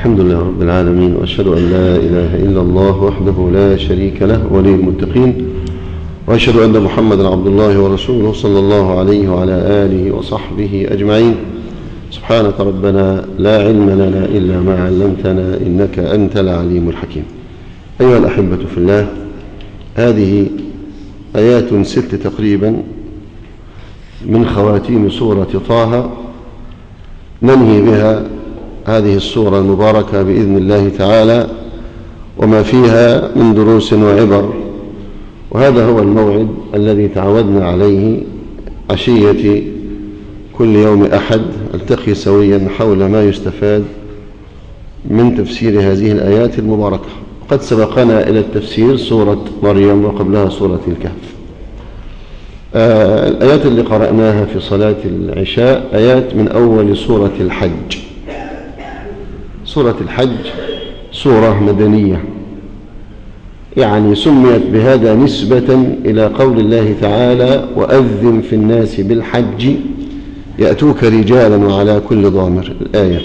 الحمد لله رب العالمين وأشهد أن لا إله إلا الله وحده لا شريك له ولي المتقين وأشهد أن محمدا عبد الله ورسوله صلى الله عليه وعلى آله وصحبه أجمعين سبحانك ربنا لا علم لنا إلا ما علمتنا إنك أنت العليم الحكيم أيها الأحبة في الله هذه آيات ست تقريبا من خواتيم سورة طه ننهي بها هذه السورة المباركة بإذن الله تعالى وما فيها من دروس وعبر وهذا هو الموعد الذي تعودنا عليه عشية كل يوم أحد التقي سويا حول ما يستفاد من تفسير هذه الآيات المباركة قد سبقنا إلى التفسير سورة مريم وقبلها سورة الكهف آه الآيات اللي قرأناها في صلاة العشاء آيات من أول سورة الحج سورة الحج سورة مدنية يعني سميت بهذا نسبة إلى قول الله تعالى وأذن في الناس بالحج يأتوك رجالا وعلى كل ضامر الآية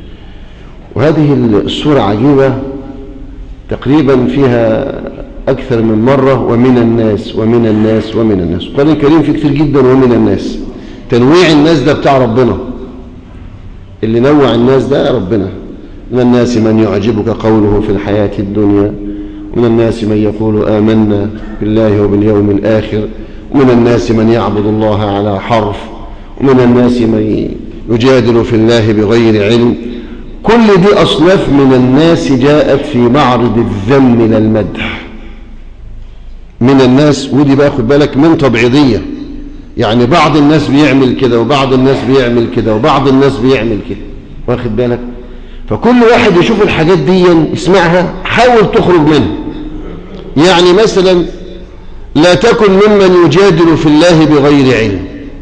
وهذه السورة عجيبة تقريبا فيها أكثر من مرة ومن الناس ومن الناس ومن الناس القرآن الكريم فيه كتير جدا ومن الناس تنويع الناس ده بتاع ربنا اللي نوع الناس ده ربنا من الناس من يعجبك قوله في الحياة الدنيا ومن الناس من يقول آمنا بالله وباليوم الآخر ومن الناس من يعبد الله على حرف ومن الناس من يجادل في الله بغير علم كل دي أصناف من الناس جاءت في معرض الذم للمدح من الناس ودي بقى خد بالك من تبعيضية يعني بعض الناس بيعمل كده وبعض الناس بيعمل كده وبعض الناس بيعمل كده واخد بالك فكل واحد يشوف الحاجات دي يسمعها حاول تخرج منها يعني مثلا لا تكن ممن يجادل في الله بغير علم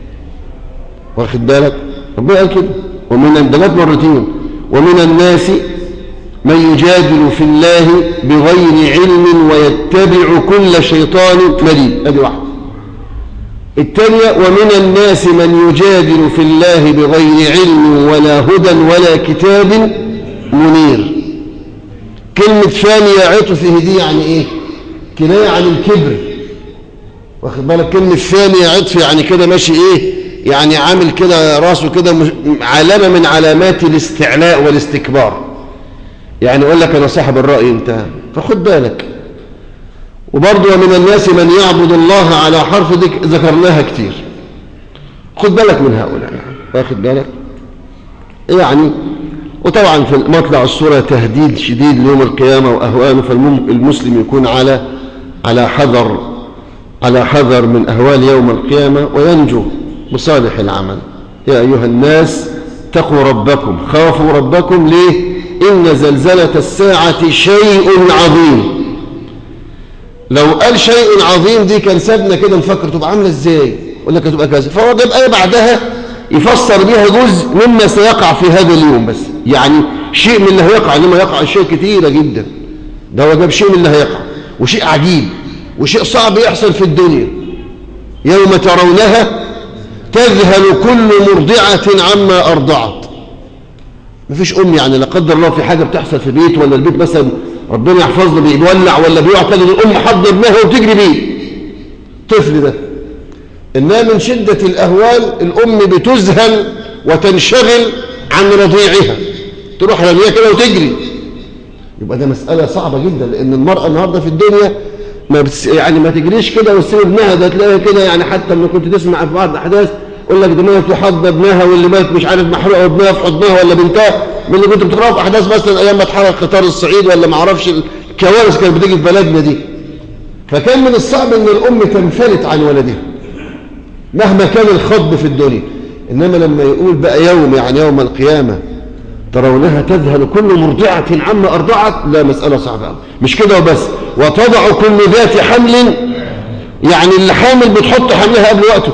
واخد بالك ربنا قال كده ومن الدلات مرتين ومن الناس من يجادل في الله بغير علم ويتبع كل شيطان مريد ادي واحده الثانية ومن الناس من يجادل في الله بغير علم ولا هدى ولا كتاب منير كلمة ثانية عطفه دي يعني ايه كناية عن الكبر واخد بالك كلمة ثانية عطف يعني كده ماشي ايه يعني عامل كده راسه كده علامة من علامات الاستعلاء والاستكبار يعني يقول لك انا صاحب الرأي انت فخد بالك وبرضه ومن الناس من يعبد الله على حرف دي ذكرناها كتير خد بالك من هؤلاء واخد بالك يعني وطبعا في مطلع الصورة تهديد شديد ليوم القيامة وأهوانه فالمسلم يكون على على حذر على حذر من أهوال يوم القيامة وينجو بصالح العمل يا أيها الناس اتقوا ربكم خافوا ربكم ليه إن زلزلة الساعة شيء عظيم لو قال شيء عظيم دي كان سابنا كده نفكر تبقى عاملة ازاي يقول لك هتبقى كذا فهو جاب آية بعدها يفسر بها جزء مما سيقع في هذا اليوم بس يعني شيء من اللي هيقع لما يقع الشيء كتيرة جدا ده هو جاب شيء من اللي هيقع وشيء عجيب وشيء صعب يحصل في الدنيا يوم ترونها تذهل كل مرضعة عما أرضعت مفيش أم يعني لا قدر الله في حاجة بتحصل في بيت ولا البيت مثلا ربنا يحفظنا بيولع ولا بيقع كده الأم حضر ابنها وتجري بيه طفل ده إنما من شدة الأهوال الأم بتذهل وتنشغل عن رضيعها تروح رميها كده وتجري يبقى ده مسألة صعبة جدا لأن المرأة النهاردة في الدنيا ما بتس... يعني ما تجريش كده وتسيب ابنها ده تلاقيها كده يعني حتى لما كنت تسمع في بعض الأحداث يقول لك ده مات وحض ابنها واللي مات مش عارف محروق ابنها في حضنها ولا بنتها من اللي كنت بتقراه في أحداث مثلا أيام ما اتحرق قطار الصعيد ولا ما اعرفش الكوارث كانت بتيجي في بلدنا دي فكان من الصعب ان الأم تنفلت عن ولدها مهما كان الخضب في الدنيا إنما لما يقول بقى يوم يعني يوم القيامة ترونها تذهل كل مرضعة عما أرضعت لا مسألة صعبة مش كده وبس وتضع كل ذات حمل يعني اللي حامل بتحط حملها قبل وقته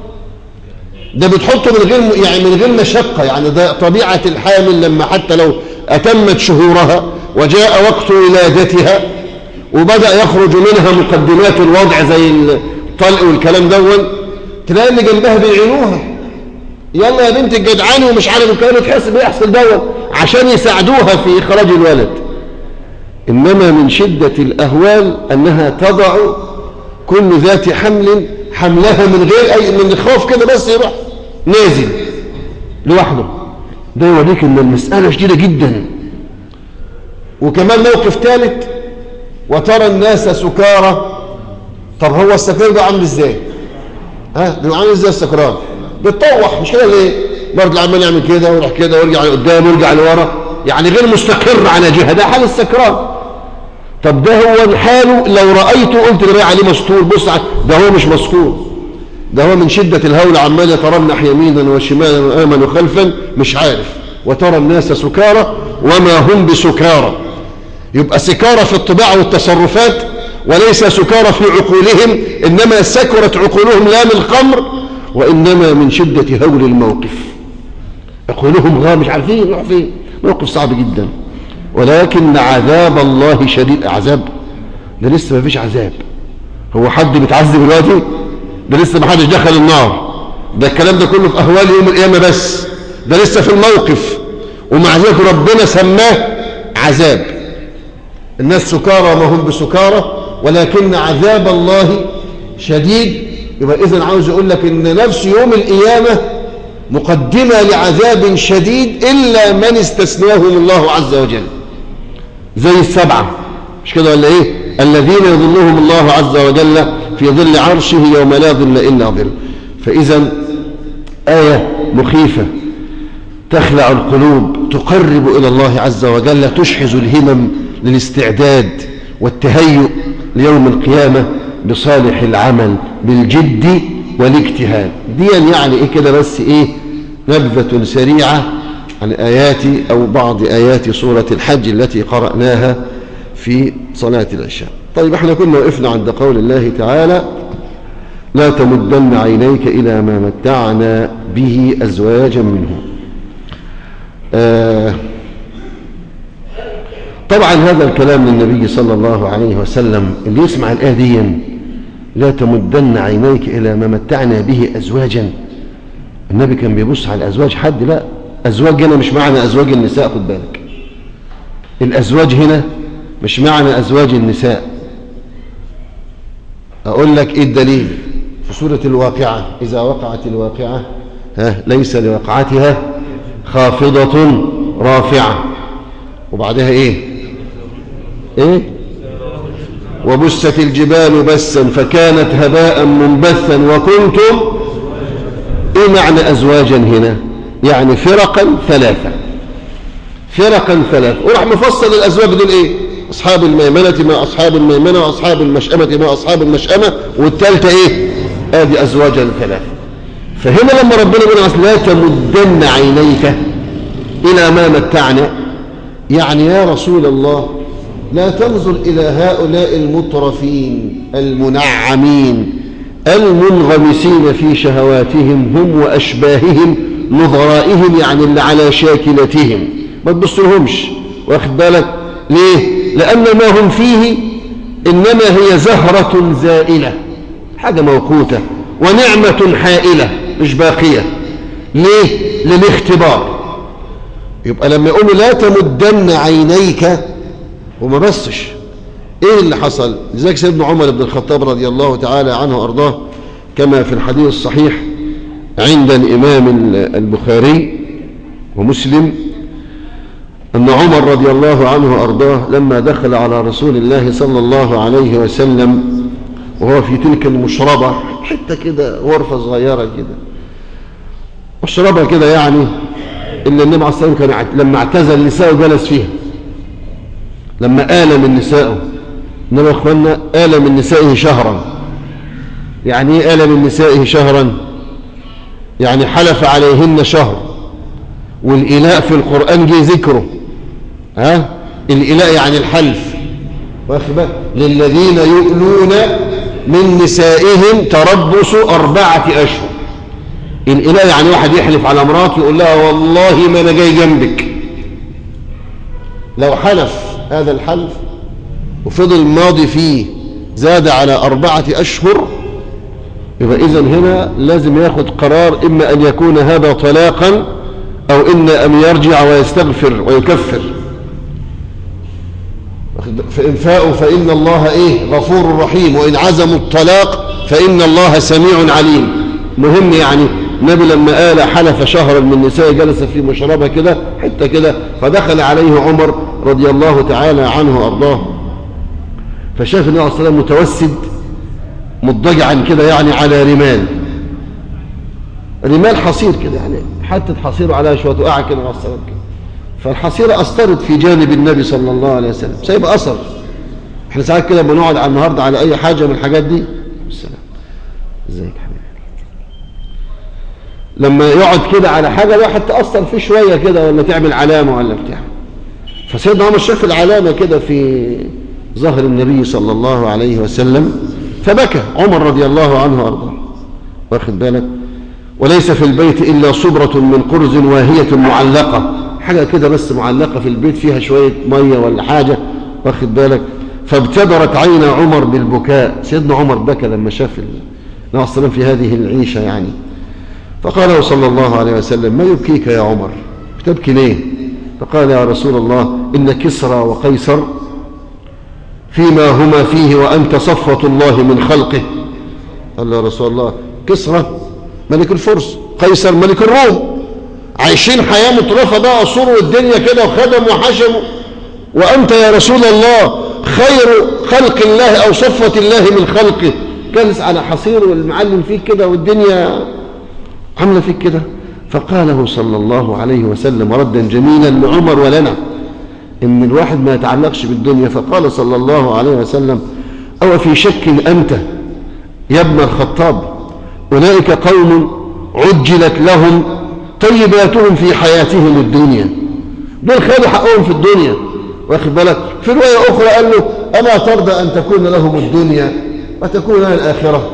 ده بتحطه من غير يعني من غير مشقة يعني ده طبيعة الحامل لما حتى لو أتمت شهورها وجاء وقت ولادتها وبدأ يخرج منها مقدمات الوضع زي الطلق والكلام دون تلاقي اللي جنبها بيعينوها يلا يا بنت الجدعاني ومش عارف الكلام تحس بيحصل دون عشان يساعدوها في إخراج الولد إنما من شدة الأهوال أنها تضع كل ذات حمل حملها من غير أي من الخوف كده بس يروح نازل لوحده ده يوريك ان المسألة شديدة جدا وكمان موقف ثالث وترى الناس سكارى طب هو السكران ده عامل ازاي ها ده عامل ازاي السكران بيتطوح مش كده ليه برضه عمال يعمل كده ويروح كده ويرجع لقدام ويرجع لورا يعني غير مستقر على جهه ده حال السكران طب ده هو حاله لو رايته قلت ده عليه مستور بص ده هو مش مستور ده هو من شدة الهول عمال يترنح يمينا وشمالا وآمن وخلفا مش عارف وترى الناس سكارى وما هم بسكارى يبقى سكارى في الطباع والتصرفات وليس سكارى في عقولهم إنما سكرت عقولهم لا من الخمر وإنما من شدة هول الموقف عقولهم غير مش عارفين يروح فين موقف صعب جدا ولكن عذاب الله شديد عذاب ده لسه ما فيش عذاب هو حد بيتعذب دلوقتي ده لسه ما حدش دخل النار ده الكلام ده كله في أهوال يوم القيامة بس ده لسه في الموقف ومع ذلك ربنا سماه عذاب الناس سكارى ما هم بسكارى ولكن عذاب الله شديد يبقى إذن عاوز يقول لك إن نفس يوم القيامة مقدمة لعذاب شديد إلا من استثناهم الله عز وجل زي السبعة مش كده ولا إيه الذين يظلهم الله عز وجل في ظل عرشه يوم لا ظل إلا ظل فإذا آية مخيفة تخلع القلوب تقرب إلى الله عز وجل تشحذ الهمم للاستعداد والتهيؤ ليوم القيامة بصالح العمل بالجد والاجتهاد دي يعني إيه كده بس إيه نبذة سريعة عن آيات أو بعض آيات سورة الحج التي قرأناها في صلاة العشاء طيب احنا كنا وقفنا عند قول الله تعالى لا تمدن عينيك إلى ما متعنا به أزواجا منهم آه طبعا هذا الكلام للنبي صلى الله عليه وسلم اللي يسمع الآية دي لا تمدن عينيك إلى ما متعنا به أزواجا النبي كان بيبص على الأزواج حد لا أزواج هنا مش معنى أزواج النساء خد بالك الأزواج هنا مش معنى أزواج النساء أقول لك إيه الدليل في سورة الواقعة إذا وقعت الواقعة ها ليس لوقعتها خافضة رافعة وبعدها إيه إيه وبست الجبال بسا فكانت هباء منبثا وكنتم إيه معنى أزواجا هنا يعني فرقا ثلاثة فرقا ثلاثة وراح مفصل الأزواج دول إيه أصحاب الميمنة ما أصحاب الميمنة وأصحاب المشأمة ما أصحاب المشأمة والثالثة إيه آدي أزواجا ثلاثة فهنا لما ربنا يقول لا تمدن عينيك إلى ما متعنا يعني يا رسول الله لا تنظر إلى هؤلاء المترفين المنعمين المنغمسين في شهواتهم هم وأشباههم نظرائهم يعني اللي على شاكلتهم ما تبصلهمش واخد بالك ليه لأن ما هم فيه إنما هي زهرة زائلة حاجة موقوتة ونعمة حائلة مش باقية ليه للاختبار يبقى لما يقولوا لا تمدن عينيك وما بسش ايه اللي حصل لذلك سيدنا عمر بن الخطاب رضي الله تعالى عنه وارضاه كما في الحديث الصحيح عند الامام البخاري ومسلم أن عمر رضي الله عنه وأرضاه لما دخل على رسول الله صلى الله عليه وسلم وهو في تلك المشربة حتة كده غرفة صغيرة كده مشربة كده يعني إلا النبي عليه الصلاة والسلام كان لما اعتزل نساءه جلس فيها لما آل من نسائه إنما يا إخواننا آل من نسائه شهرا يعني إيه آل من نسائه شهرا يعني حلف عليهن شهر والإلاء في القرآن جه ذكره ها الإلاء يعني الحلف واخد للذين يؤلون من نسائهم تربص أربعة أشهر الإلاء يعني واحد يحلف على مراته يقول لها والله ما أنا جاي جنبك لو حلف هذا الحلف وفضل ماضي فيه زاد على أربعة أشهر يبقى إذن هنا لازم ياخد قرار إما أن يكون هذا طلاقا أو إن أن يرجع ويستغفر ويكفر فإن فاءوا فإن الله إيه غفور رحيم وإن عزموا الطلاق فإن الله سميع عليم مهم يعني النبي لما آل حلف شهرا من نساء جلس في مشربة كده حتى كده فدخل عليه عمر رضي الله تعالى عنه وأرضاه فشاف النبي عليه الصلاة والسلام متوسد مضجعا كده يعني على رمال رمال حصير كده يعني حتى حصيره عليها شوية وقع كده على الصلاة كده فالحصيرة أثرت في جانب النبي صلى الله عليه وسلم سايب أثر احنا ساعات كده بنقعد على النهاردة على أي حاجة من الحاجات دي السلام ازيك حبيبي لما يقعد كده على حاجة الواحد تأثر فيه شوية كده ولا تعمل علامة ولا بتاع فسيدنا عمر شاف العلامة كده في ظهر النبي صلى الله عليه وسلم فبكى عمر رضي الله عنه وارضاه واخد بالك وليس في البيت إلا صبرة من قرز واهية معلقة حاجة كده بس معلقة في البيت فيها شوية مية ولا حاجة واخد بالك فابتدرت عين عمر بالبكاء سيدنا عمر بكى لما شاف النبي صلى في هذه العيشة يعني فقال له صلى الله عليه وسلم ما يبكيك يا عمر بتبكي ليه فقال يا رسول الله إن كسرى وقيصر فيما هما فيه وأنت صفوة الله من خلقه قال له يا رسول الله كسرى ملك الفرس قيصر ملك الروم عايشين حياة مترفة بقى صوروا الدنيا كده وخدم وحشموا وأنت يا رسول الله خير خلق الله أو صفوة الله من خلقه جالس على حصير والمعلم فيك كده والدنيا عاملة فيك كده فقاله صلى الله عليه وسلم ردا جميلا لعمر ولنا إن الواحد ما يتعلقش بالدنيا فقال صلى الله عليه وسلم أو في شك أنت يا ابن الخطاب أولئك قوم عجلت لهم طيباتهم في حياتهم الدنيا دول خدوا حقهم في الدنيا واخد بالك في رواية أخرى قال له أما ترضى أن تكون لهم الدنيا وتكون لها الآخرة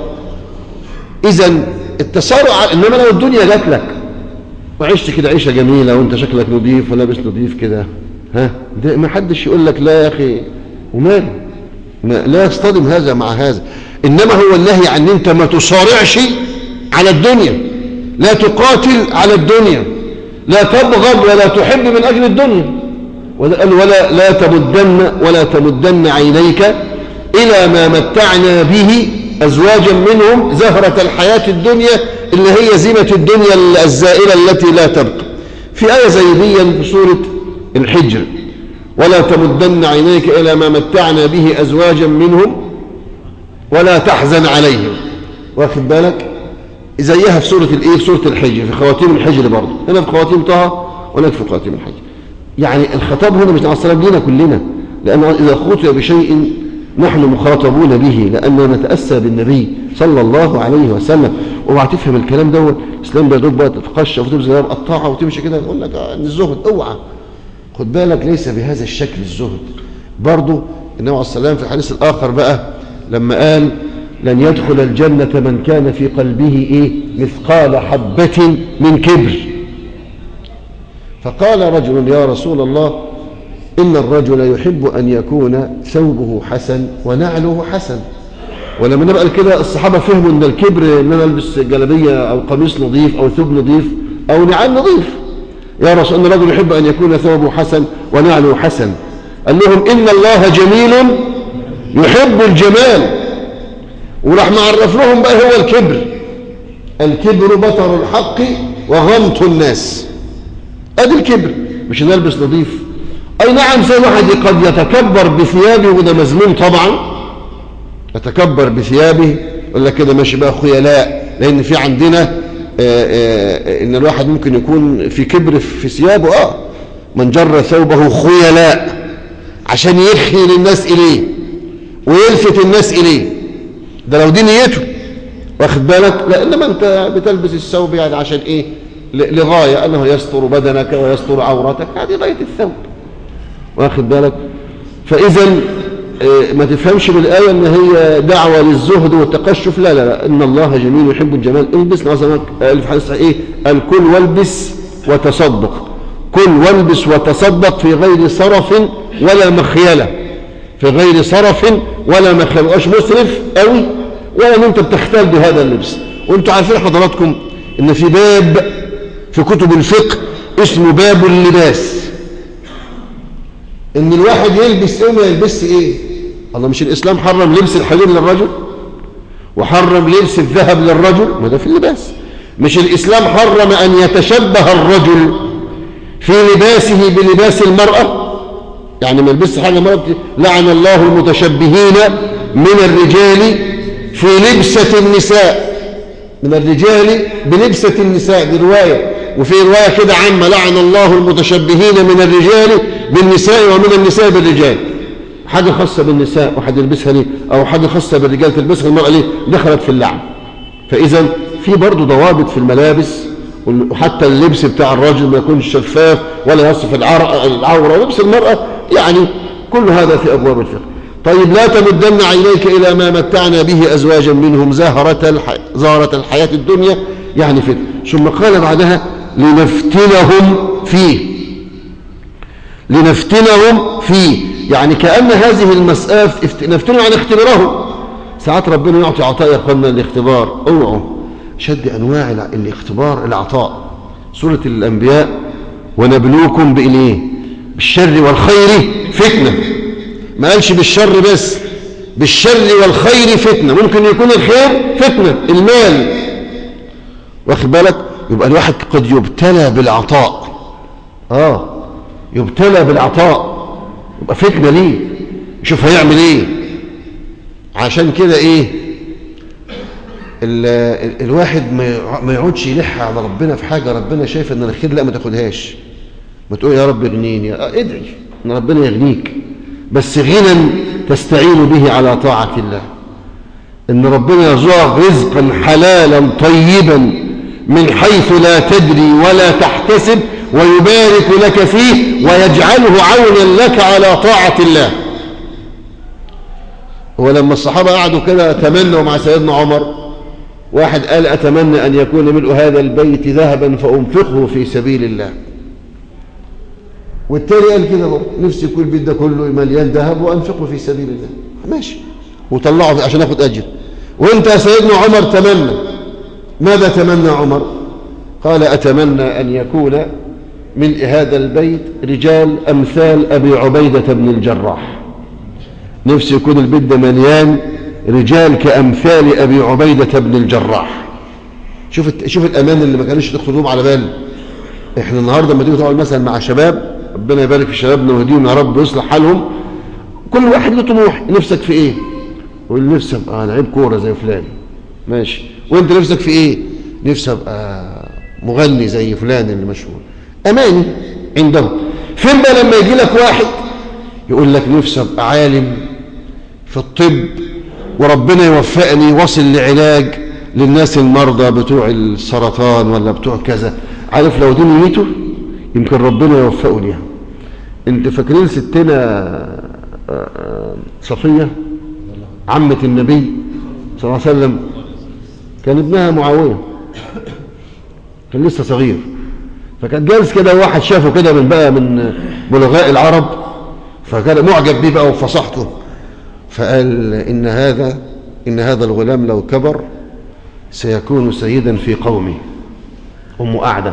إذا التسارع إنما لو الدنيا جات لك وعشت كده عيشة جميلة وانت شكلك نظيف ولابس نظيف كده ها ده ما حدش يقول لك لا يا أخي وماله لا يصطدم هذا مع هذا إنما هو النهي عن أنت ما تصارعش على الدنيا لا تقاتل على الدنيا لا تبغض ولا تحب من أجل الدنيا ولا, ولا لا تمدن ولا تمدن عينيك إلى ما متعنا به أزواجا منهم زهرة الحياة الدنيا اللي هي زينة الدنيا الزائلة التي لا تبقى في آية زي دي في سورة الحجر ولا تمدن عينيك إلى ما متعنا به أزواجا منهم ولا تحزن عليهم واخد بالك زيها في سورة الايه في سورة الحجر في خواتيم الحجر برضه هنا في خواتيم طه وهناك في خواتيم الحجر يعني الخطاب هنا مش على السلام لينا كلنا لأنه إذا خطب بشيء نحن مخاطبون به لأننا نتأسى بالنبي صلى الله عليه وسلم اوعى تفهم الكلام دوت الإسلام ده بقى تتقشف وتبذل قطاعة وتمشي كده يقول لك ان الزهد اوعى خد بالك ليس بهذا الشكل الزهد برضه النبي عليه السلام في الحديث الآخر بقى لما قال لن يدخل الجنة من كان في قلبه إيه مثقال حبة من كبر فقال رجل يا رسول الله إن الرجل يحب أن يكون ثوبه حسن ونعله حسن ولما نبقى كده الصحابة فهموا أن الكبر أن أنا ألبس جلبية أو قميص نظيف أو ثوب نظيف أو نعال نظيف يا رسول أن الرجل يحب أن يكون ثوبه حسن ونعله حسن قال لهم إن الله جميل يحب الجمال وراح معرف لهم بقى هو الكبر الكبر بطر الحق وغمط الناس ادي الكبر مش نلبس نظيف اي نعم زي واحد قد يتكبر بثيابه وده مذموم طبعا يتكبر بثيابه يقول لك كده ماشي بقى خيلاء لان في عندنا آآ آآ ان الواحد ممكن يكون في كبر في ثيابه اه من جر ثوبه خيلاء عشان يخيل الناس اليه ويلفت الناس اليه ده لو دي نيته واخد بالك لا انما انت بتلبس الثوب يعني عشان ايه لغايه انه يستر بدنك ويستر عورتك هذه غايه الثوب واخد بالك فاذا ما تفهمش بالايه ان هي دعوه للزهد والتقشف لا لا لا ان الله جميل يحب الجمال البس نظمك في حديث ايه الكل والبس وتصدق كل والبس وتصدق في غير صرف ولا مخيله في غير صرف ولا مخيله مش مسرف قوي ولا ان انت بتختال بهذا اللبس وانتوا عارفين حضراتكم ان في باب في كتب الفقه اسمه باب اللباس ان الواحد يلبس ايه وما يلبسش ايه الله مش الاسلام حرم لبس الحرير للرجل وحرم لبس الذهب للرجل ما ده في اللباس مش الاسلام حرم ان يتشبه الرجل في لباسه بلباس المرأة يعني ما يلبسش حاجة مرأة لعن الله المتشبهين من الرجال في لبسة النساء من الرجال بلبسة النساء دي رواية وفي رواية كده عامة لعن الله المتشبهين من الرجال بالنساء ومن النساء بالرجال حاجة خاصة بالنساء واحد يلبسها ليه أو حاجة خاصة بالرجال تلبسها المرأة ليه دخلت في اللعن فإذا في برضه ضوابط في الملابس وحتى اللبس بتاع الرجل ما يكونش شفاف ولا يصف العورة ولبس المرأة يعني كل هذا في أبواب الفقه طيب لا تمدن عينيك إلى ما متعنا به أزواجا منهم زهرة, الح... زهرة الحياة الدنيا يعني فتنة ثم قال بعدها لنفتنهم فيه لنفتنهم فيه يعني كأن هذه المسألة نفتنهم عن اختبارهم ساعات ربنا يعطي عطاء يا اخوانا الاختبار اوعوا شد انواع الاختبار العطاء سورة الانبياء ونبلوكم بالايه بالشر والخير فتنة ما قالش بالشر بس بالشر والخير فتنة ممكن يكون الخير فتنة المال واخد بالك يبقى الواحد قد يبتلى بالعطاء اه يبتلى بالعطاء يبقى فتنة ليه شوف هيعمل ايه عشان كده ايه ال ال الواحد ما يقعدش يلح على ربنا في حاجة ربنا شايف ان الخير لا ما تاخدهاش ما تقول يا رب اغنيني ادعي ان ربنا يغنيك بس غنى تستعين به على طاعة الله ان ربنا يرزقك رزقا حلالا طيبا من حيث لا تدري ولا تحتسب ويبارك لك فيه ويجعله عونا لك على طاعة الله ولما الصحابة قعدوا كده تمنوا مع سيدنا عمر واحد قال أتمنى أن يكون ملء هذا البيت ذهبا فأنفقه في سبيل الله والتاني قال كده برضه نفسي يكون البيت ده كله مليان ذهب وأنفقه في سبيل الله ماشي وطلعه عشان أخد أجر وانت يا سيدنا عمر تمنى ماذا تمنى عمر قال أتمنى أن يكون من هذا البيت رجال أمثال أبي عبيدة بن الجراح نفسي يكون البيت ده مليان رجال كأمثال أبي عبيدة بن الجراح شوف شوف الأمان اللي ما كانش تخطرهم على بال احنا النهارده لما تيجي تقعد مثلا مع شباب ربنا يبارك في شبابنا ويهديهم يا رب ويصلح حالهم كل واحد له طموح نفسك في ايه يقول نفسي ابقى لعيب كوره زي فلان ماشي وانت نفسك في ايه نفسي ابقى مغني زي فلان اللي مشهور اماني عندهم فين بقى لما يجي لك واحد يقول لك نفسي ابقى عالم في الطب وربنا يوفقني واصل لعلاج للناس المرضى بتوع السرطان ولا بتوع كذا عارف لو دي نيته يمكن ربنا يوفقه ليها انت فاكرين ستنا صفية عمة النبي صلى الله عليه وسلم كان ابنها معاوية كان لسه صغير فكان جالس كده واحد شافه كده من بقى من بلغاء العرب فكان معجب بيه بقى وفصحته فقال إن هذا إن هذا الغلام لو كبر سيكون سيدا في قومه أم قاعدة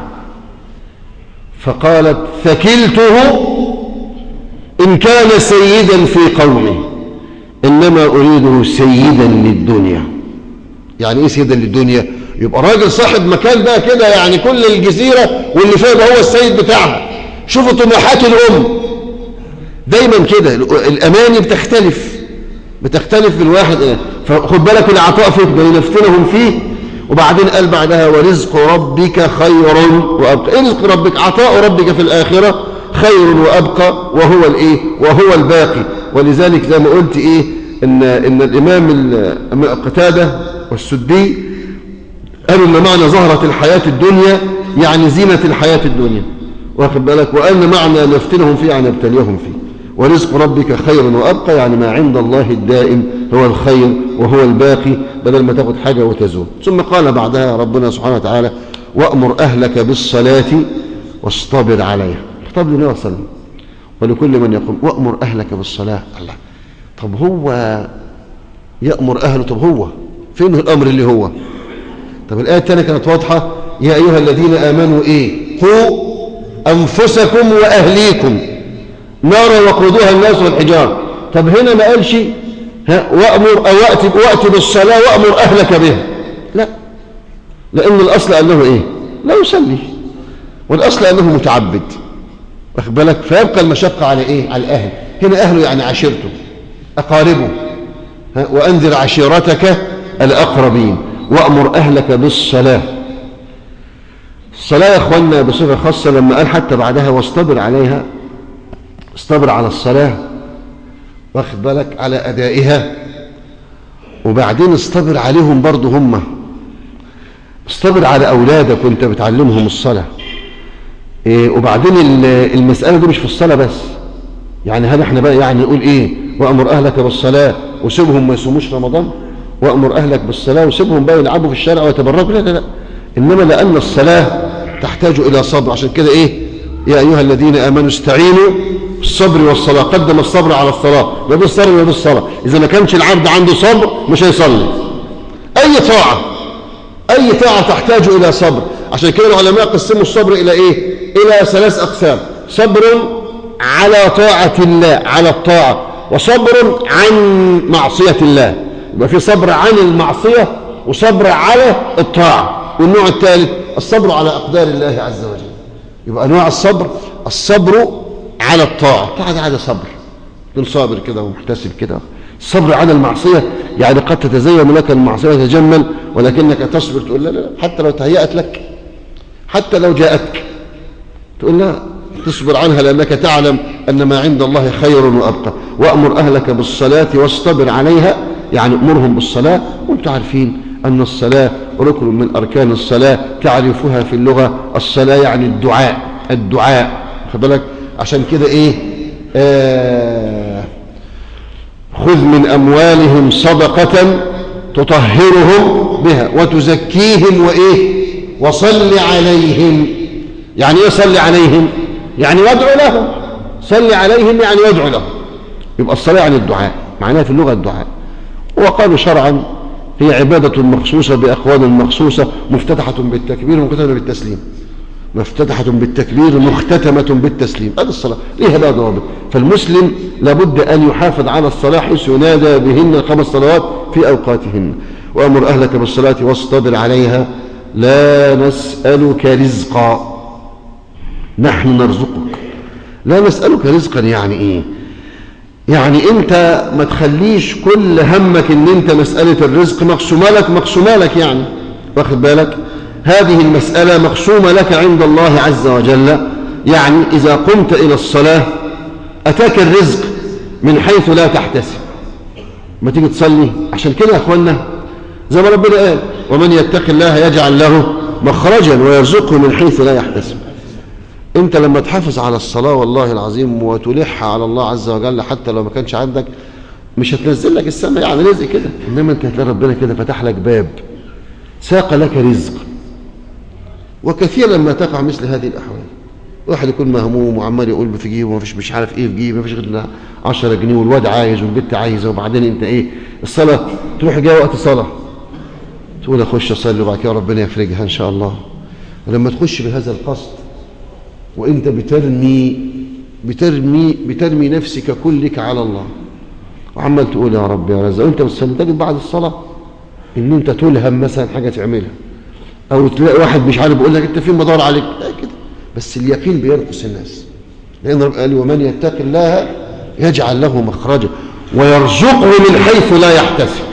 فقالت ثكلته إن كان سيدا في قومه إنما أريده سيدا للدنيا يعني إيه سيدا للدنيا يبقى راجل صاحب مكان بقى كده يعني كل الجزيرة واللي فيها هو السيد بتاعها شوفوا طموحات الأم دايما كده الأماني بتختلف بتختلف من واحد فخد بالك العطاء فيك لنفتنهم فيه وبعدين قال بعدها ورزق ربك خير وأبقى رزق ربك عطاء ربك في الآخرة خير وأبقى وهو الإيه وهو الباقي ولذلك زي ما قلت إيه إن, إن الإمام قتادة والسدي قالوا إن معنى زهرة الحياة الدنيا يعني زينة الحياة الدنيا واخد بالك وأن معنى نفتنهم فيه يعني نبتليهم فيه ورزق ربك خير وأبقى يعني ما عند الله الدائم هو الخير وهو الباقي بدل ما تاخد حاجة وتزول ثم قال بعدها ربنا سبحانه وتعالى وأمر أهلك بالصلاة واصطبر عليها خطاب لنا وصل ولكل من يقول وأمر أهلك بالصلاة الله طب هو يأمر أهله طب هو فين الأمر اللي هو طب الآية الثانية كانت واضحة يا أيها الذين آمنوا إيه قوا أنفسكم وأهليكم نارا وقودها الناس والحجار طب هنا ما قالش ها وأمر أو وأتي, وأتي بالصلاة وأمر أهلك بها لا لأن الأصل أنه إيه لا يصلي والأصل أنه متعبد واخد بالك فيبقى المشقة على إيه على الأهل هنا أهله يعني عشيرته أقاربه ها وأنذر عشيرتك الأقربين وأمر أهلك بالصلاة الصلاة يا أخوانا بصفة خاصة لما قال حتى بعدها واصطبر عليها اصطبر على الصلاة واخد بالك على أدائها وبعدين اصطبر عليهم برضه هم اصطبر على أولادك وانت بتعلمهم الصلاة إيه وبعدين المسألة دي مش في الصلاة بس يعني هل احنا بقى يعني نقول ايه وأمر أهلك بالصلاة وسيبهم ما يصوموش رمضان وأمر أهلك بالصلاة وسيبهم بقى يلعبوا في الشارع ويتبركوا لا لا لا إنما لأن الصلاة تحتاج إلى صبر عشان كده إيه يا أيها الذين آمنوا استعينوا بالصبر والصلاة قدم الصبر على الصلاة لا بالصبر ولا بالصلاة إذا ما كانش العبد عنده صبر مش هيصلي أي طاعة أي طاعة تحتاج إلى صبر عشان كده العلماء قسموا الصبر إلى إيه إلى ثلاث أقسام صبر على طاعة الله على الطاعة وصبر عن معصية الله يبقى في صبر عن المعصية وصبر على الطاعة والنوع الثالث الصبر على أقدار الله عز وجل يبقى أنواع الصبر الصبر على الطاعة الطاعة دي عادة صبر تكون صابر كده ومحتسب كده الصبر على المعصية يعني قد تتزين لك المعصية وتتجمل ولكنك تصبر تقول لا لا حتى لو تهيأت لك حتى لو جاءتك تقول لا تصبر عنها لأنك تعلم أن ما عند الله خير وأبقى وأمر أهلك بالصلاة واصطبر عليها يعني أمرهم بالصلاة وانتم عارفين أن الصلاة ركن من أركان الصلاة تعرفها في اللغة الصلاة يعني الدعاء الدعاء بالك عشان كده إيه آه خذ من أموالهم صدقة تطهرهم بها وتزكيهم وإيه وصل عليهم يعني إيه صل عليهم يعني وادعو لهم صل عليهم يعني وادعو لهم يبقى الصلاة يعني الدعاء معناها في اللغة الدعاء وقالوا شرعا هي عبادة مخصوصة بأقوال مخصوصة مفتتحة بالتكبير ومختتمة بالتسليم مفتتحة بالتكبير مختتمة بالتسليم هذه الصلاة ليها بقى ضوابط فالمسلم لابد أن يحافظ على الصلاة حيث ينادى بهن الخمس صلوات في أوقاتهن وأمر أهلك بالصلاة واصطبر عليها لا نسألك رزقا نحن نرزقك لا نسألك رزقا يعني إيه يعني انت ما تخليش كل همك ان انت مسألة الرزق مقسومة لك مقسومة لك يعني واخد بالك هذه المسألة مقسومة لك عند الله عز وجل يعني إذا قمت إلى الصلاة أتاك الرزق من حيث لا تحتسب ما تيجي تصلي عشان كده يا أخوانا زي ما ربنا قال ومن يتق الله يجعل له مخرجا ويرزقه من حيث لا يحتسب انت لما تحافظ على الصلاة والله العظيم وتلح على الله عز وجل حتى لو ما كانش عندك مش هتنزل لك السماء يعني رزق كده انما انت هتلاقي ربنا كده فتح لك باب ساق لك رزق وكثيرا لما تقع مثل هذه الاحوال واحد يكون مهموم وعمال يقول في جيبه ومفيش مش عارف ايه في جيبه مفيش غير 10 جنيه والواد عايز والبنت عايزه وبعدين انت ايه الصلاه تروح جاي وقت صلاه تقول اخش اصلي وبعد كده ربنا يفرجها ان شاء الله ولما تخش بهذا القصد وانت بترمي بترمي بترمي نفسك كلك على الله وعمال تقول يا رب يا رزق وانت بتصلي تجد بعد الصلاه ان انت تلهم مثلا حاجه تعملها او تلاقي واحد مش عارف بيقول لك انت فين بدور عليك لا كده بس اليقين بينقص الناس لان رب قال ومن يتق الله يجعل له مخرجا ويرزقه من حيث لا يحتسب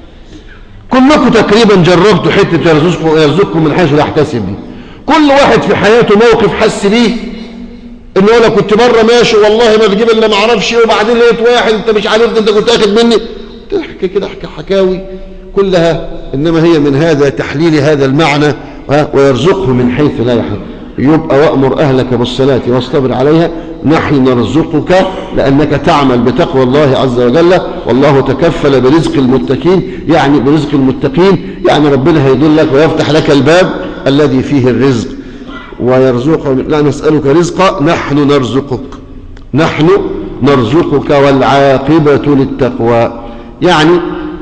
كلكم تقريبا جربتوا حته يرزقكم يرزقكم من حيث لا يحتسب دي كل واحد في حياته موقف حس بيه انه انا كنت مره ماشي والله ما تجيب الا ما اعرفش ايه وبعدين لقيت واحد انت مش عارف انت كنت اخد مني تحكي كده احكي حكاوي كلها انما هي من هذا تحليل هذا المعنى ويرزقه من حيث لا يحتسب يبقى وأمر أهلك بالصلاة واصطبر عليها نحن نرزقك لأنك تعمل بتقوى الله عز وجل والله تكفل برزق المتقين يعني برزق المتقين يعني ربنا هيدلك ويفتح لك الباب الذي فيه الرزق ويرزقك لا نسألك رزقا نحن نرزقك نحن نرزقك والعاقبة للتقوى يعني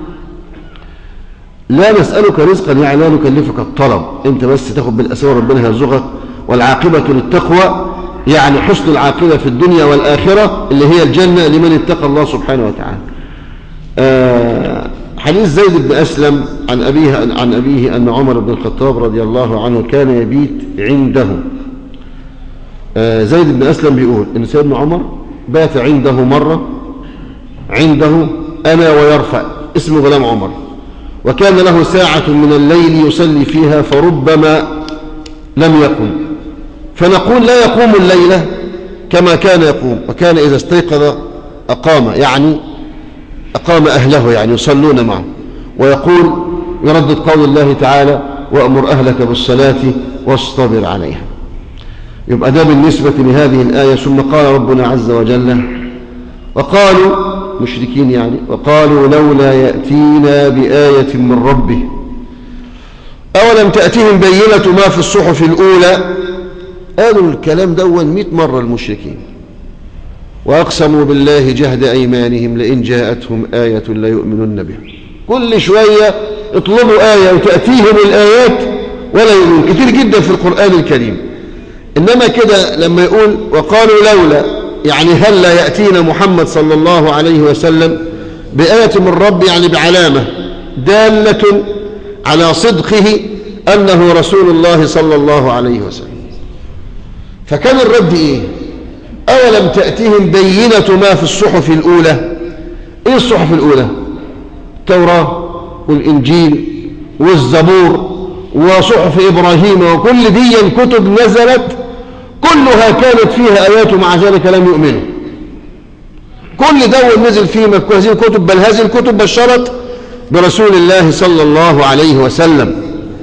لا نسألك رزقا يعني لا نكلفك الطلب انت بس تاخد بالأسوار ربنا يرزقك والعاقبة للتقوى يعني حسن العاقبة في الدنيا والآخرة اللي هي الجنة لمن اتقى الله سبحانه وتعالى آه حديث زيد بن أسلم عن أبيه, عن أبيه أن عمر بن الخطاب رضي الله عنه كان يبيت عنده آه زيد بن أسلم بيقول إن سيدنا عمر بات عنده مرة عنده أنا ويرفع اسمه غلام عمر وكان له ساعة من الليل يصلي فيها فربما لم يقم فنقول لا يقوم الليلة كما كان يقوم وكان إذا استيقظ أقام يعني أقام أهله يعني يصلون معه ويقول يردد قول الله تعالى وأمر أهلك بالصلاة واصطبر عليها يبقى ده بالنسبة لهذه الآية ثم قال ربنا عز وجل وقالوا مشركين يعني وقالوا لولا يأتينا بآية من ربه أولم تأتيهم بينة ما في الصحف الأولى قالوا الكلام دون مئة مرة المشركين وأقسموا بالله جهد أيمانهم لئن جاءتهم آية لا يؤمنون بها كل شوية اطلبوا آية وتأتيهم الآيات ولا يؤمنون كتير جدا في القرآن الكريم إنما كده لما يقول وقالوا لولا يعني هل لا يأتينا محمد صلى الله عليه وسلم بآية من رب يعني بعلامة دالة على صدقه أنه رسول الله صلى الله عليه وسلم فكان الرد إيه أولم تأتيهم بينة ما في الصحف الأولى إيه الصحف الأولى التوراة والإنجيل والزبور وصحف إبراهيم وكل دي كتب نزلت كلها كانت فيها آيات ومع ذلك لم يؤمنوا كل دول نزل فيه هذه الكتب بل هذه الكتب بشرت برسول الله صلى الله عليه وسلم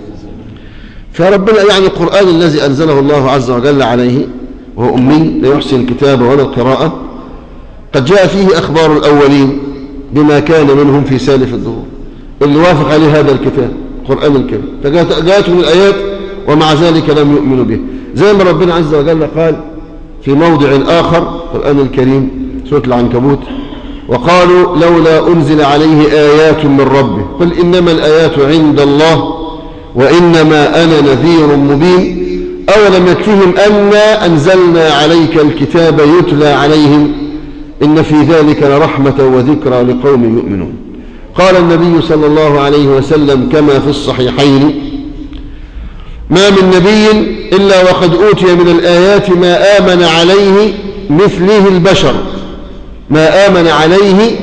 فربنا يعني القرآن الذي أنزله الله عز وجل عليه وهو أمي لا يحسن الكتاب ولا القراءة قد جاء فيه أخبار الأولين بما كان منهم في سالف الدهور اللي وافق عليه هذا الكتاب القرآن الكريم فجاءتهم الآيات ومع ذلك لم يؤمنوا به زي ما ربنا عز وجل قال في موضع آخر القرآن الكريم سورة العنكبوت وقالوا لولا أنزل عليه آيات من ربه قل إنما الآيات عند الله وإنما أنا نذير مبين أولم يكفهم أنا أنزلنا عليك الكتاب يتلى عليهم إن في ذلك لرحمة وذكرى لقوم يؤمنون قال النبي صلى الله عليه وسلم كما في الصحيحين ما من نبي إلا وقد أوتي من الآيات ما آمن عليه مثله البشر ما آمن عليه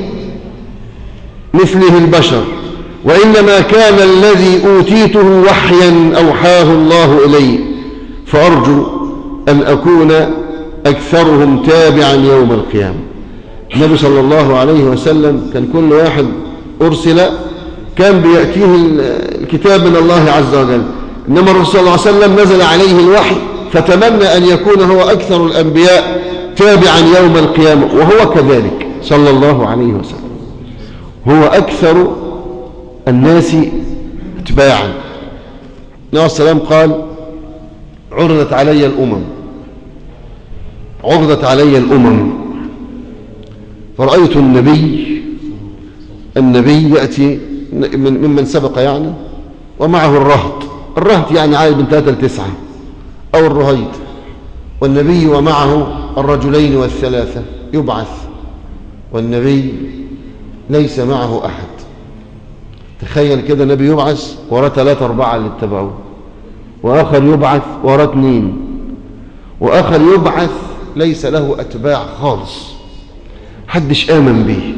مثله البشر وإنما كان الذي أوتيته وحيا أوحاه الله إلي فأرجو أن أكون أكثرهم تابعا يوم القيامة النبي صلى الله عليه وسلم كان كل واحد أرسل كان بيأتيه الكتاب من الله عز وجل إنما الرسول صلى الله عليه وسلم نزل عليه الوحي فتمنى أن يكون هو أكثر الأنبياء تابعا يوم القيامة وهو كذلك صلى الله عليه وسلم هو أكثر الناس اتباعا نبي السلام قال عرضت علي الأمم عرضت علي الأمم فرأيت النبي النبي يأتي ممن سبق يعني ومعه الرهط الرهط يعني عدد من ثلاثة لتسعة أو الرهيط والنبي ومعه الرجلين والثلاثة يبعث والنبي ليس معه أحد تخيل كده نبي يبعث وراه ثلاثة أربعة اللي اتبعوه وآخر يبعث وراه اثنين وآخر يبعث ليس له أتباع خالص حدش آمن به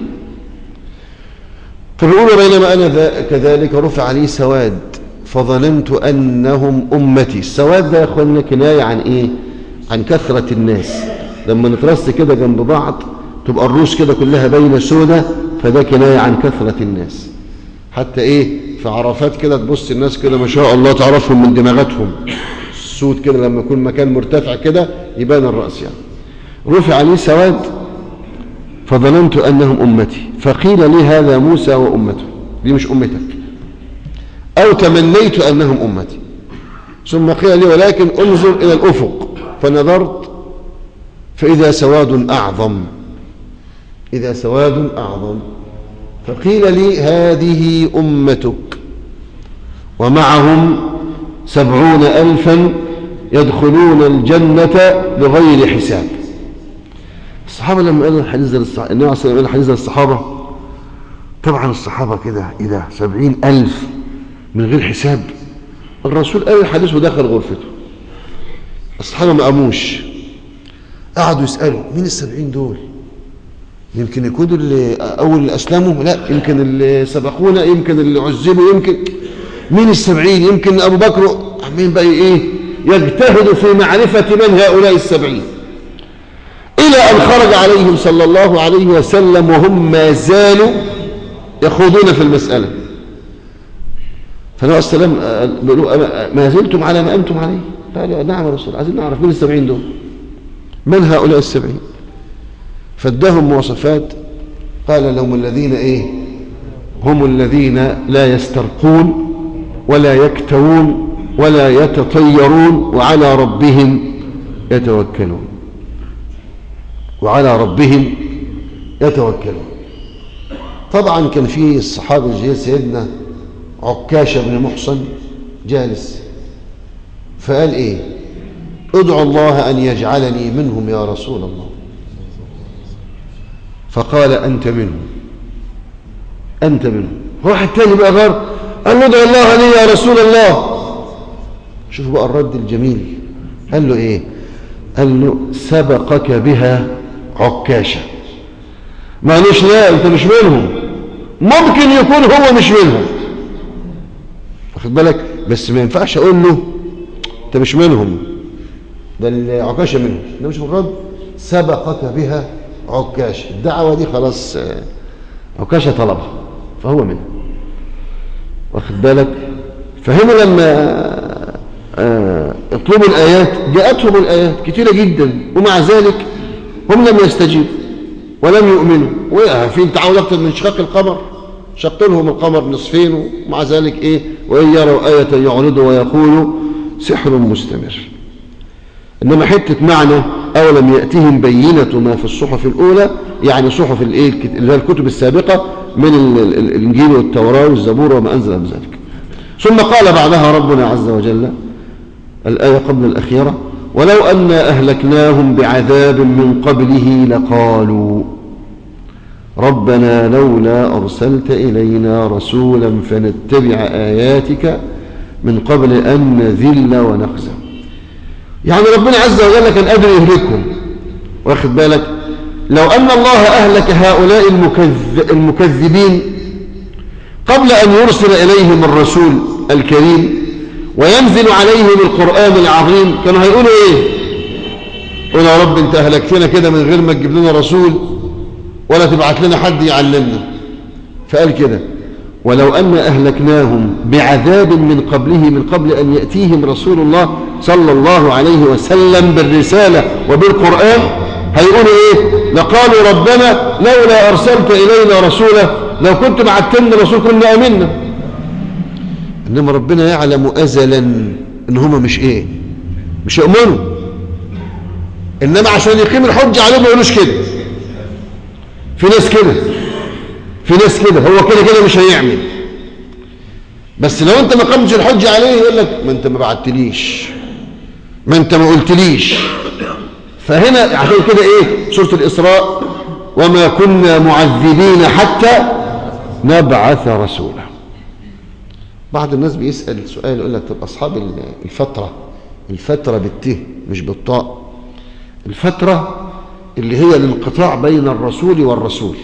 فبيقول بينما أنا كذلك رفع لي سواد فظننت أنهم أمتي السواد ده يا أخوانا كناية عن إيه عن كثرة الناس لما نترص كده جنب بعض تبقى الروس كده كلها باينه سودة فده كناية عن كثرة الناس حتى إيه في عرفات كده تبص الناس كده ما شاء الله تعرفهم من دماغاتهم السود كده لما يكون مكان مرتفع كده يبان الرأس يعني رفع لي سواد فظننت أنهم أمتي فقيل لي هذا موسى وأمته دي مش أمتك أو تمنيت أنهم أمتي ثم قيل لي ولكن انظر إلى الأفق فنظرت فإذا سواد أعظم إذا سواد أعظم فقيل لي هذه أمتك ومعهم سبعون ألفا يدخلون الجنة بغير حساب الصحابة لما قالوا الحديث ده للصحابة النبي عليه الصلاة والسلام قال الحديث ده للصحابة طبعا الصحابة كده إيه ده سبعين ألف من غير حساب الرسول قال الحديث ودخل غرفته الصحابة ما قاموش قعدوا يسألوا مين السبعين دول يمكن يكونوا اللي أول اللي أسلموا لا يمكن اللي سبقونا يمكن اللي عذبوا يمكن مين السبعين يمكن أبو بكر عمين بقى إيه يجتهد في معرفة من هؤلاء السبعين إلى أن خرج عليهم صلى الله عليه وسلم وهم ما زالوا يخوضون في المسألة فالنبي عليه السلام بيقولوا ما زلتم على ما أنتم عليه قالوا نعم يا رسول عايزين نعرف مين السبعين دول من هؤلاء السبعين فادهم مواصفات قال لهم الذين ايه هم الذين لا يسترقون ولا يكتوون ولا يتطيرون وعلى ربهم يتوكلون وعلى ربهم يتوكلون طبعا كان في الصحابي الجليل سيدنا عكاشة بن محصن جالس فقال ايه ادعو الله ان يجعلني منهم يا رسول الله فقال انت منهم انت منهم واحد تاني بقى غار قال له ادعو الله لي يا رسول الله شوفوا بقى الرد الجميل قال له ايه قال له سبقك بها عكاشة معلش لا انت مش منهم ممكن يكون هو مش منهم واخد بالك بس ما ينفعش اقول له انت مش منهم ده العكاشة منهم ده مش الرد سبقك بها عكاشة الدعوة دي خلاص عكاشة طلبها فهو منه واخد بالك فهنا لما اطلبوا الآيات جاءتهم الآيات كثيرة جدا ومع ذلك هم لم يستجيبوا ولم يؤمنوا وفي تعود أكثر من شقاق القمر شق لهم القمر نصفين ومع ذلك إيه وإن يروا آية يعرضوا ويقولوا سحر مستمر إنما حتة معنى أولم يأتهم بينة ما في الصحف الأولى يعني صحف الإيه اللي هي الكتب السابقة من الإنجيل والتوراة والزبور وما أنزل بذلك ثم قال بعدها ربنا عز وجل الآية قبل الأخيرة ولو أن أهلكناهم بعذاب من قبله لقالوا ربنا لولا أرسلت إلينا رسولا فنتبع آياتك من قبل أن نذل ونخزى يعني ربنا عز وجل كان قادر يهلكهم واخد بالك لو أن الله أهلك هؤلاء المكذ المكذبين قبل أن يرسل إليهم الرسول الكريم وينزل عليهم القرآن العظيم كانوا هيقولوا إيه قول يا رب أنت أهلكتنا كده من غير ما تجيب لنا رسول ولا تبعت لنا حد يعلمنا فقال كده ولو أن أهلكناهم بعذاب من قبله من قبل أن يأتيهم رسول الله صلى الله عليه وسلم بالرسالة وبالقرآن هيقولوا إيه لقالوا ربنا لولا أرسلت إلينا رسولا لو كنت بعتلنا رسول كنا أمنا إنما ربنا يعلم أزلا إن هما مش إيه مش يؤمنوا إنما عشان يقيم الحج عليهم ما يقولوش كده في ناس كده في ناس كده هو كده كده مش هيعمل بس لو انت ما قمتش الحج عليه يقول لك ما انت ما بعتليش ما انت ما قلتليش فهنا عشان كده ايه سورة الإسراء وما كنا معذبين حتى نبعث رسولا بعض الناس بيسأل سؤال يقول لك طب أصحاب الفترة الفترة بالته مش بالطاء الفترة اللي هي الانقطاع بين الرسول والرسول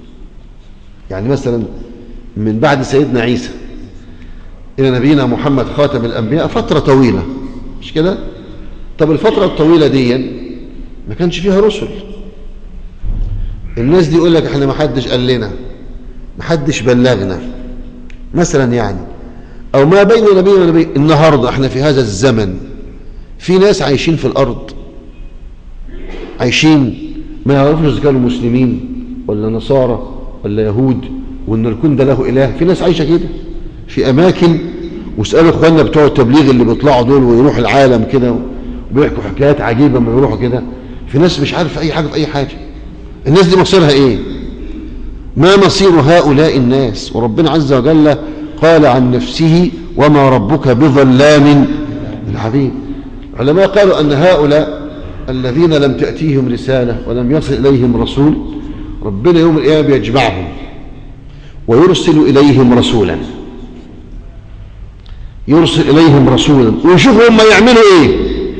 يعني مثلا من بعد سيدنا عيسى إلى نبينا محمد خاتم الأنبياء فترة طويلة مش كده طب الفترة الطويلة دي ما كانش فيها رسل الناس دي يقول لك احنا ما حدش قال لنا ما حدش بلغنا مثلا يعني او ما بين نبي ونبي النهارده احنا في هذا الزمن في ناس عايشين في الارض عايشين ما يعرفوش اذا كانوا مسلمين ولا نصارى ولا يهود وان الكون ده له اله في ناس عايشه كده في اماكن واسالوا اخواننا بتوع التبليغ اللي بيطلعوا دول ويروحوا العالم كده وبيحكوا حكايات عجيبه لما يروحوا كده في ناس مش عارف اي حاجه في اي حاجه الناس دي مصيرها ايه ما مصير هؤلاء الناس وربنا عز وجل قال عن نفسه وما ربك بظلام العبيد علماء قالوا أن هؤلاء الذين لم تأتيهم رسالة ولم يصل إليهم رسول ربنا يوم القيامة يجمعهم ويرسل إليهم رسولا يرسل إليهم رسولا ويشوفوا هم يعملوا إيه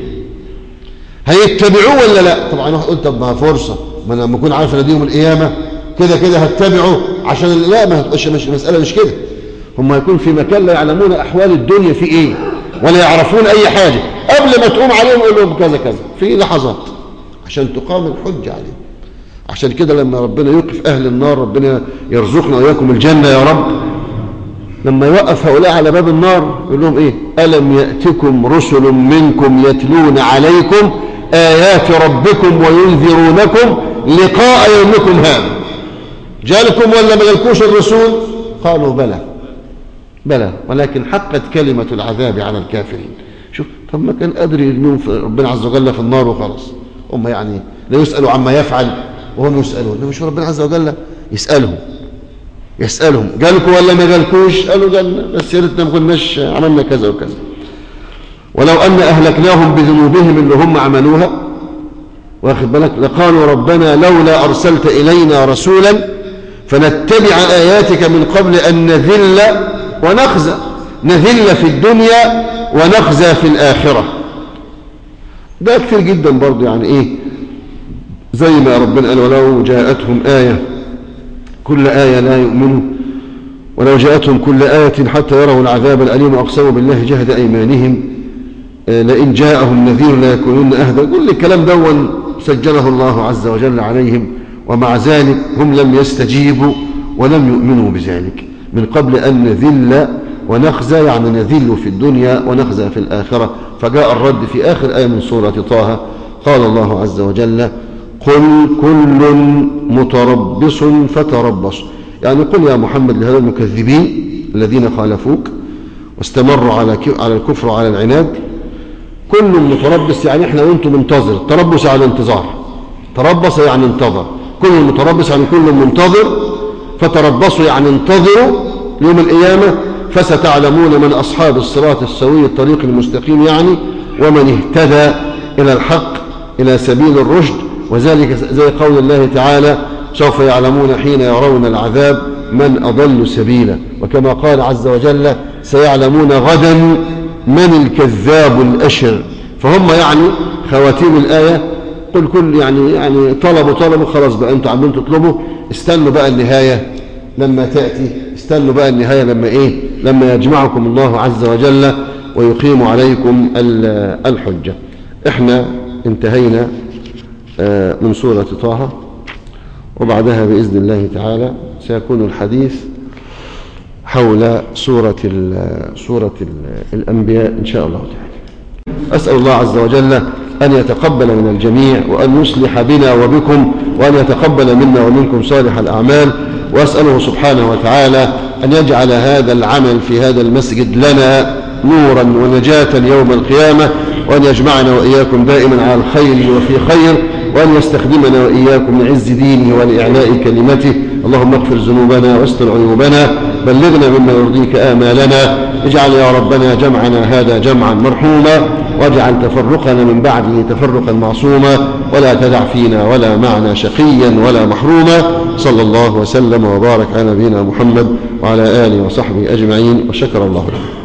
هيتبعوه ولا لا طبعا قلت طب ما فرصة ما أنا لما أكون عارف ان دي يوم القيامة كده كده هتبعه عشان لا ما مش مش مسألة مش كده هم يكون في مكان لا يعلمون أحوال الدنيا في إيه ولا يعرفون أي حاجة قبل ما تقوم عليهم يقول لهم كذا كذا في لحظات عشان تقام الحجة عليهم عشان كده لما ربنا يوقف أهل النار ربنا يرزقنا وإياكم الجنة يا رب لما يوقف هؤلاء على باب النار يقول لهم إيه ألم يأتكم رسل منكم يتلون عليكم آيات ربكم وينذرونكم لقاء يومكم هذا جالكم ولا ما جالكوش الرسول قالوا بلى بلى ولكن حقت كلمة العذاب على الكافرين شوف طب ما كان قادر يرميهم في ربنا عز وجل في النار وخلاص هم يعني لا يسألوا عما يفعل وهم يسألون انما شو ربنا عز وجل يسألهم يسألهم جالكم ولا ما جالكوش قالوا جالنا بس يا ريتنا ما كناش عملنا كذا وكذا ولو أن أهلكناهم بذنوبهم اللي هم عملوها واخد بالك لقالوا ربنا لولا أرسلت إلينا رسولا فنتبع آياتك من قبل أن نذل ونخزى نذل في الدنيا ونخزى في الآخرة ده كثير جدا برضو يعني إيه زي ما ربنا قال ولو جاءتهم آية كل آية لا يؤمنوا ولو جاءتهم كل آية حتى يروا العذاب الأليم وأقسموا بالله جهد أيمانهم لئن جاءهم نذير لا يكونون أهدى كل الكلام دون سجله الله عز وجل عليهم ومع ذلك هم لم يستجيبوا ولم يؤمنوا بذلك من قبل أن نذل ونخزى يعني نذل في الدنيا ونخزى في الآخرة فجاء الرد في آخر آية من سورة طه قال الله عز وجل قل كل متربص فتربصوا يعني قل يا محمد لهذا المكذبين الذين خالفوك واستمروا على على الكفر وعلى العناد كل متربص يعني احنا وانتم منتظر تربص يعني انتظار تربص يعني انتظر كل متربص يعني كل منتظر فتربصوا يعني انتظروا يوم القيامة فستعلمون من أصحاب الصراط السوي الطريق المستقيم يعني ومن اهتدى إلى الحق إلى سبيل الرشد وذلك زي قول الله تعالى سوف يعلمون حين يرون العذاب من أضل سبيلا وكما قال عز وجل سيعلمون غدا من الكذاب الأشر فهم يعني خواتيم الآية قل كل يعني يعني طلبوا طلبوا خلاص بقى انتوا عمالين تطلبوا استنوا بقى النهاية لما تأتي استنوا بقى النهاية لما ايه لما يجمعكم الله عز وجل ويقيم عليكم الحجة احنا انتهينا من سورة طه وبعدها بإذن الله تعالى سيكون الحديث حول سورة ال سورة ال الأنبياء إن شاء الله تعالى أسأل الله عز وجل أن يتقبل من الجميع وأن يصلح بنا وبكم وأن يتقبل منا ومنكم صالح الأعمال وأسأله سبحانه وتعالى أن يجعل هذا العمل في هذا المسجد لنا نورا ونجاة يوم القيامة وأن يجمعنا وإياكم دائما على الخير وفي خير وأن يستخدمنا وإياكم لعز دينه ولإعلاء كلمته اللهم اغفر ذنوبنا واستر عيوبنا بلغنا مما يرضيك آمالنا اجعل يا ربنا جمعنا هذا جمعا مرحوما واجعل تفرقنا من بعده تفرقا معصوما ولا تدع فينا ولا معنا شقيا ولا محروما صلى الله وسلم وبارك على نبينا محمد وعلى آله وصحبه أجمعين وشكر الله لكم